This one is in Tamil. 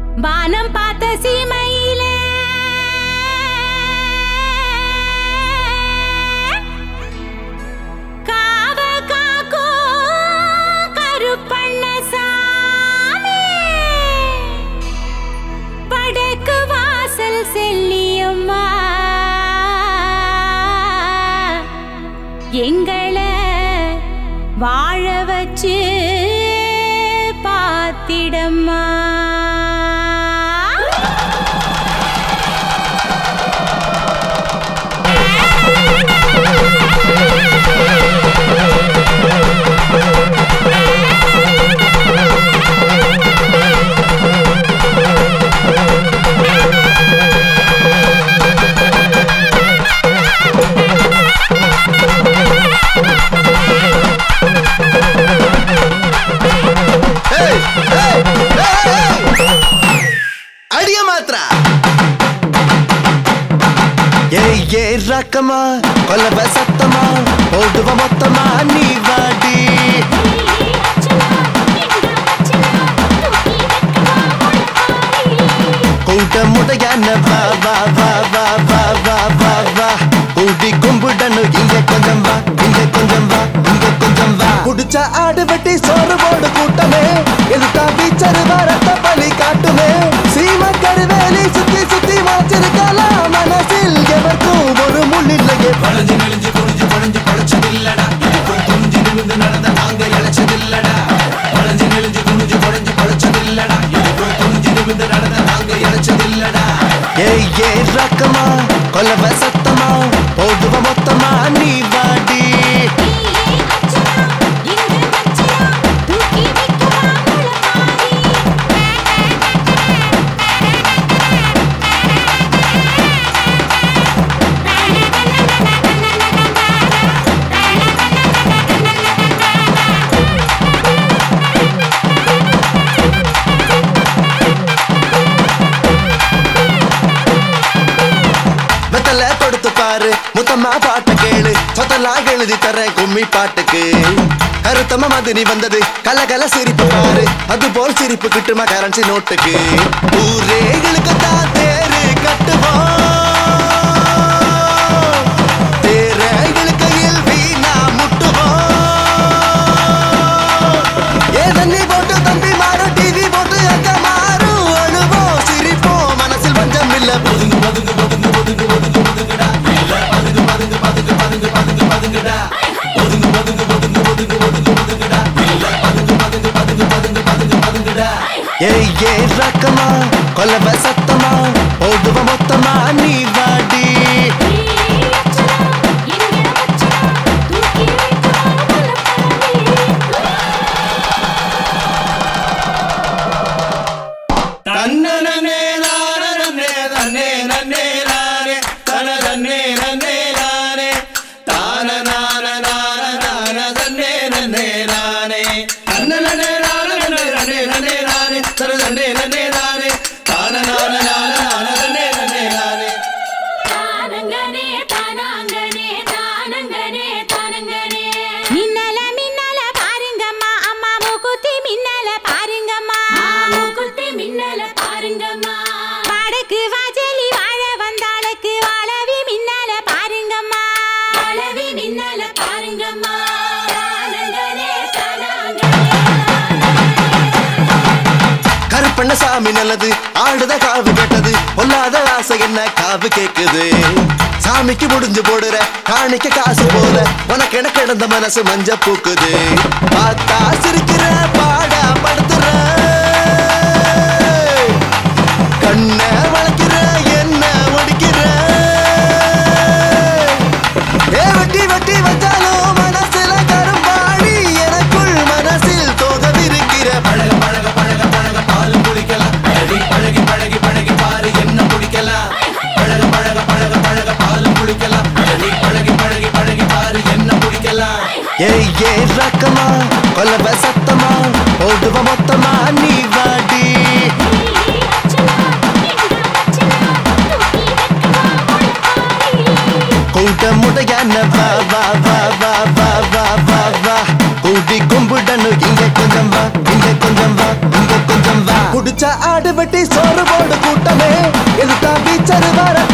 வானம் பார்த்த சீமையில காவ காக்கும் கருப்பண்ணசாமி. படக்கு வாசல் செல்லியம்மா எங்களை வாழ வச்சு பாத்திடம்மா ಏಯ್, ಏಯ್, ಏಯ್! ಅಡಿಯ ಮಾತ್ರ ಏಯ್ ಏ ರಕಮ ಕೊಲಬ ಸತ್ತಮ ಓಡುವ ಮೊತ್ತಮ ನೀ ಬಾಡಿ கூட்ட முடையான வா வா வா வா வா வா வா வா கூடி கும்பிடணும் இங்க கொஞ்சம் வா இங்க கொஞ்சம் வா இங்க கொஞ்சம் வா குடிச்ச ஆடு வெட்டி சோறு போடு கூட்டமே எதுக்கா பீச்சர் வரத்த பலி காட்டுமே சீம கருவேலி சுத்தி சுத்தி மாச்சிருக்கலாம் மனசில் எவர்க்கும் ஒரு முள் இல்லையே வளைஞ்சு நெளிஞ்சு குனிஞ்சு பழிஞ்சு பழைச்சதில்லடா இதுக்கும் துணிஞ்சு நிமிந்து நடந்த நாங்க இழைச்சதில்லடா வளைஞ்சு நெளிஞ்சு குனிஞ்சு பழிஞ்சு பழைச்சதில்லடா இதுக்கும் துணிஞ்சு நிமிந்து நடந்த நாங்க இழைச்சதில்லடா ஏய் ஏ ரக்கமா கொலவ சத்தமா போடுவ மொத்தமா நீ வாடி வெத்தல கொடுத்து பாரு முத்தம்மா பாட்ட கேளு சொத்தலா எழுதி தரேன் கும்மி பாட்டுக்கு கருத்தம மதினி வந்தது கல கல சிரிப்பு பாரு அது போல் சிரிப்பு கிட்டுமா கரன்சி நோட்டுக்கு ஊரேகளுக்கு தான் தேரு கட்டுவோம் தேரைகள் கையில் வீணா முட்டுவோம் ஏ தண்ணி போட்டு தம்பி மாறும் டிவி போட்டு அங்க மாறும் அழுவோம் சிரிப்போம் மனசில் பஞ்சம் இல்ல ஒதுங்கு ஒதுங்கு ஒதுங்கு ஒதுங்கு ஒதுங்கு ஒதுங்குடா இல்ல பதுங்கு பதுங்கு பதுங்கு பதுங்கு பதுங்கு பதுங்குடா ஒதுங்கு ஒதுங்கு ஒதுங்கு ஒதுங்கு ஒதுங்கு ஒதுங்குடா இல்ல பதுங்கு பதுங்கு பதுங்கு பதுங்கு பதுங்கு பதுங்குடா ஏய் ஏ ரக்கமா கொலவ சத்தமா ஓடுவ மொத்தமா நீ வாடி தன்னனே நானனே தன்னே நன்னே நானே தனதன்னே நன்னே நானே தானநான நான நான தன்னே நன்னே நானே தன்னனே நானனே நன்னே நன்னே நானே தனதன்னே நன்னே நானே தானநான நான நான தன்னே நன்னே நானே மின்னல மின்னல பாருங்கம்மா அம்மா மூக்குத்தி மின்னல பாருங்கம்மா மூக்குத்தி மின்னல பாருங்கம்மா வடக்கு வாசலி வாழ வந்தாளுக்கு வாழவி மின்னல பாருங்கம்மா வாழவி மின்னல பாருங்கம்மா தானங்கனே தானங்கனே கருப்பண்ண சாமி நல்லது ஆடுத காவு கேட்டது பொல்லாத ஆசை என்ன காவு கேக்குது சாமிக்கு முடிஞ்சு போடுற காணிக்க காசு போல உனக்கு எனக்கு கிடந்த மனசு மஞ்ச பூக்குது பார்த்தா சிரிக்கிற பாடா படுத்துற கண்ண வளைக்கிற என்ன ஒடிக்கிற ஏ வெட்டி வெட்டி வச்சாலும் மனசுல கரும்பாடி எனக்குள் மனசில் தோகவிருக்கிற பழக பழக பழக பழக பால் குடிக்கலாம் பழகி பழகி பழகி பழகி பாரு என்ன குடிக்கலாம் பழக பழக பழக பழக பால் குடிக்கலாம் பழகி பழகி பழகி பழகி பாரு என்ன குடிக்கலாம் ஏய் ஏ ரக்கமா கொலவ சத்தமா ஓடுவ மொத்தமா நீ வாடி கூட்ட முடையான வா வா வா வா வா வா வா வா கூடி கும்பிடணும் இங்க கொஞ்சம் வா இங்க கொஞ்சம் வா இங்க கொஞ்சம் வா புடிச்ச ஆடு வெட்டி சோறு போடு கூட்டமே எதுத்தா பீச்சரு வர